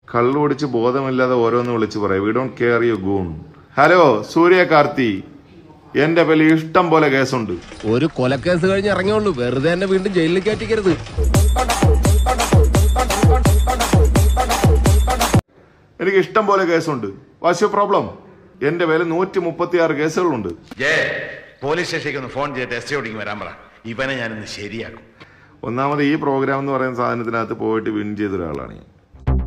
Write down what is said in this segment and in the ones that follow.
കള്ളു കുടിച്ച് ബോധമില്ലാതെ ഓരോന്ന് വിളിച്ച് പറയും we don't care you goon hello Surya Karthi എന്റെ പേരിൽ ഇഷ്ടം പോലെ കേസുണ്ട് ഒരു കൊലക്കേസ് കഴിഞ്ഞ് ഇറങ്ങിയുള്ളൂ വെറുതെ എന്നെ വീണ്ടും ജയിലിൽ കയറ്റിക്കരുത് എനിക്ക് ഇഷ്ടം പോലെ കേസുണ്ട് വാട്സ് യു പ്രോബ്ലം എന്റെ പേരിൽ നൂറ്റി മുപ്പത്തി ആറ് കേസുകളുണ്ട് ജയ പോലീസ് സ്റ്റേഷനിലേക്ക് ഒന്ന് ഫോൺ ചെയ്തിട്ട് എസ് ഓടിങ് വരാൻ പറ ഇവനെ ഞാനിന്ന് ശരിയാക്കും ഒന്നാമത് ഈ പ്രോഗ്രാം എന്ന് പറയുന്ന സാധനത്തിനകത്ത് പോയിട്ട് വിൻ ചെയ്ത ഒരാളാണ് ഞാൻ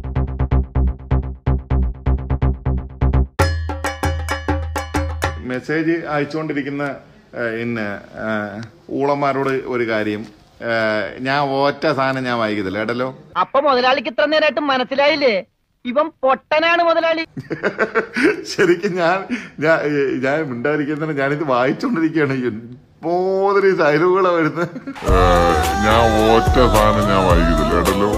മെസ്സേജ് അയച്ചുകൊണ്ടിരിക്കുന്ന ഏഹ്, പിന്നെ ഏഹ്, ഊളന്മാരോട് ഒരു കാര്യം ഏഹ്, ഞാൻ ഒറ്റ സാധനം ഞാൻ വായിക്കത്തില്ല കേട്ടല്ലോ അപ്പൊ മുതലാളിക്ക് ഇത്ര നേരമായിട്ട് മനസ്സിലായില്ലേ ഇവൻ പൊട്ടനാണ് മുതലാളി ശരിക്കും ഞാൻ ഞാൻ ഞാൻ മിണ്ടാതിരിക്കുന്ന ഞാനിത് വായിച്ചുകൊണ്ടിരിക്കുകയാണ് പോതിരി ഡയലോഗുകളാണ് വരുന്നത് ഞാൻ ഒറ്റ സാധനം ഞാൻ വായിക്കത്തില്ല കേട്ടല്ലോ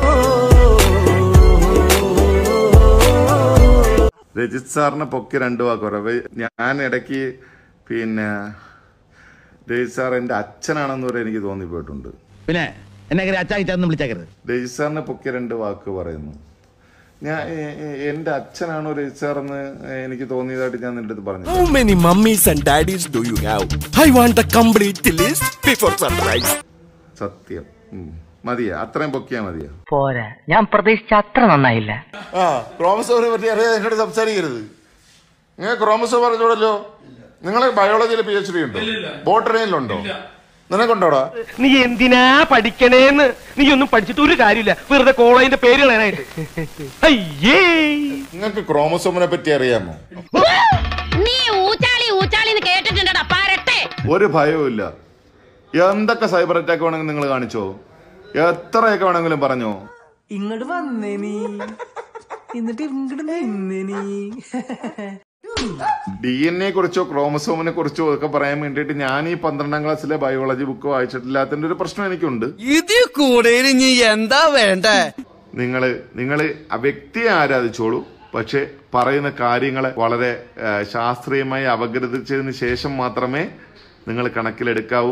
രജിത് സാറിനെ പൊക്കി രണ്ടു വാക്ക് കുറവ് ഞാൻ ഇടയ്ക്ക് പിന്നെ രജിത് സാർ എൻ്റെ അച്ഛനാണെന്ന് വരെ എനിക്ക് തോന്നിപ്പോയിട്ടുണ്ട് പിന്നെ എന്നെ അച്ചായിച്ചൊന്നും വിളിച്ചേക്കരുത് രജിത് സാറിനെ പൊക്കി രണ്ട് വാക്ക് പറയുന്നു ഞാൻ എ- എ- എൻ്റെ അച്ഛനാണോ രജിത് സാർ എന്ന് എനിക്ക് തോന്നിയതായിട്ട് ഞാൻ നിന്റെ അടുത്ത് പറഞ്ഞു How many mummies and daddies do you have? I want a complete list before sunrise. സത്യം ഉം. മതിയാ അത്രയും പൊക്കിയാ മതിയാ പോരാ ഞാൻ പ്രതീക്ഷിച്ച അത്ര നന്നായില്ല ആ ക്രോമസോമിനെ പറ്റി അറിയാതെ എന്നോട് സംസാരിക്കരുത് നിങ്ങൾ ക്രോമസോം പറഞ്ഞോടല്ലോ നിങ്ങൾ ബയോളജിയിൽ പി എച്ച് ഡി ഉണ്ടോ ബോട്ടണിയിലുണ്ടോ നിനക്കുണ്ടോടാ നീ എന്തിനാ പഠിക്കണേന്ന് നീ ഒന്നും പഠിച്ചിട്ട് ഒരു കാര്യമില്ല വെറുതെ കോളേജിന്റെ പേര് കളയാനായിട്ട് അയ്യേ നിങ്ങൾക്ക് ക്രോമസോമിനെ പറ്റി അറിയാമോ നീ ഊച്ചാളി ഊച്ചാളി എന്ന് കേട്ടിട്ടുണ്ടടാ പാരട്ടെ ഒരു ഭയവും ഇല്ല എന്തൊക്കെ സൈബർ അറ്റാക്ക് വേണമെങ്കിൽ നിങ്ങൾ കാണിച്ചോ എത്രയൊക്കെ വേണമെങ്കിലും പറഞ്ഞോ ഇങ്ങോട്ട് വന്നേ നീ എന്നിട്ട് ഇങ്ങോട്ട് നിന്നേ നീ ഡി എൻ എ കുറിച്ചോ ക്രോമസോമിനെ കുറിച്ചോ ഒക്കെ പറയാൻ വേണ്ടിയിട്ട് ഞാൻ ഈ പന്ത്രണ്ടാം ക്ലാസ്സിലെ ബയോളജി ബുക്ക് വായിച്ചിട്ടില്ലാത്തതിന്റെ ഒരു പ്രശ്നം എനിക്കുണ്ട് ഇതിൽ കൂടുതൽ നീ എന്താ വേണ്ടേ നിങ്ങള് നിങ്ങള് ആ വ്യക്തിയെ ആരാധിച്ചോളൂ പക്ഷെ പറയുന്ന കാര്യങ്ങളെ വളരെ ആ, ശാസ്ത്രീയമായി അപഗ്രഥിച്ചതിന് ശേഷം മാത്രമേ നിങ്ങൾ കണക്കിലെടുക്കാവൂ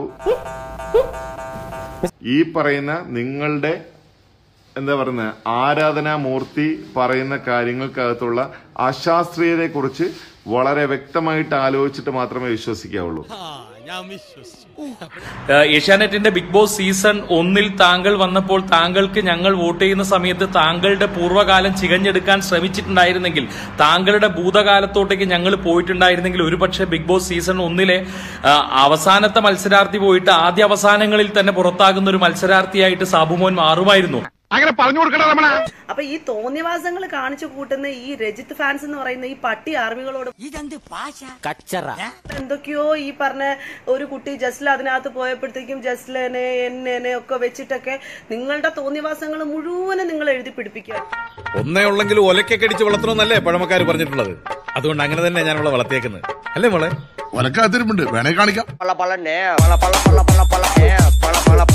ഈ പറയുന്ന നിങ്ങളുടെ എന്താ പറയുന്ന ആരാധനാമൂർത്തി പറയുന്ന കാര്യങ്ങൾക്കകത്തുള്ള അശാസ്ത്രീയതയെ കുറിച്ച് വളരെ വ്യക്തമായിട്ട് ആലോചിച്ചിട്ട് മാത്രമേ വിശ്വസിക്കാവുള്ളൂ ഏഹ് ഏഷ്യാനെറ്റിന്റെ ബിഗ് ബോസ് സീസൺ ഒന്നിൽ താങ്കൾ വന്നപ്പോൾ താങ്കൾക്ക് ഞങ്ങൾ വോട്ട് ചെയ്യുന്ന സമയത്ത് താങ്കളുടെ പൂർവ്വകാലം ചികഞ്ഞെടുക്കാൻ ശ്രമിച്ചിട്ടുണ്ടായിരുന്നെങ്കിൽ താങ്കളുടെ ഭൂതകാലത്തോട്ടേക്ക് ഞങ്ങൾ പോയിട്ടുണ്ടായിരുന്നെങ്കിൽ ഒരുപക്ഷെ ബിഗ് ബോസ് സീസൺ ഒന്നിലെ ആ, അവസാനത്തെ മത്സരാർത്ഥി പോയിട്ട് ആദ്യ അവസാനങ്ങളിൽ തന്നെ പുറത്താകുന്ന ഒരു മത്സരാർത്ഥിയായിട്ട് സാബുമോൻ മാറുമായിരുന്നു അങ്ങനെ പറഞ്ഞു കൊടുക്കണ രമണ അപ്പൊ ഈ തോന്നിയവാസങ്ങൾ കാണിച്ചു കൂട്ടുന്ന ഈ രജിത് ഫാൻസ് എന്ന് പറയുന്ന ഈ പട്ടി ആർമികളോട് എന്തൊക്കെയോ ഈ പറഞ്ഞ ഒരു കുട്ടി ജസ്ല അതിനകത്ത് പോയപ്പോഴത്തേക്കും ജസ്ലനെ എന്നെ ഒക്കെ വെച്ചിട്ടൊക്കെ നിങ്ങളുടെ തോന്നിയവാസങ്ങൾ മുഴുവനും നിങ്ങൾ എഴുതി പിടിപ്പിക്കുക ഒന്നേ ഉള്ളെങ്കിലും ഒലക്കൊക്കെ അടിച്ച് വളർത്തണമെന്നല്ലേ പഴമക്കാർ പറഞ്ഞിട്ടുള്ളത് അതുകൊണ്ട് അങ്ങനെ തന്നെ ഞാൻ അവളെ വളർത്തിയേക്കുന്നത് അല്ലേ മോളെ ഒലക്കാത്തിരിപ്പുണ്ട് വേണേ കാണിക്കാം പള പള നേ പള പള പള പള പള നേ പള പള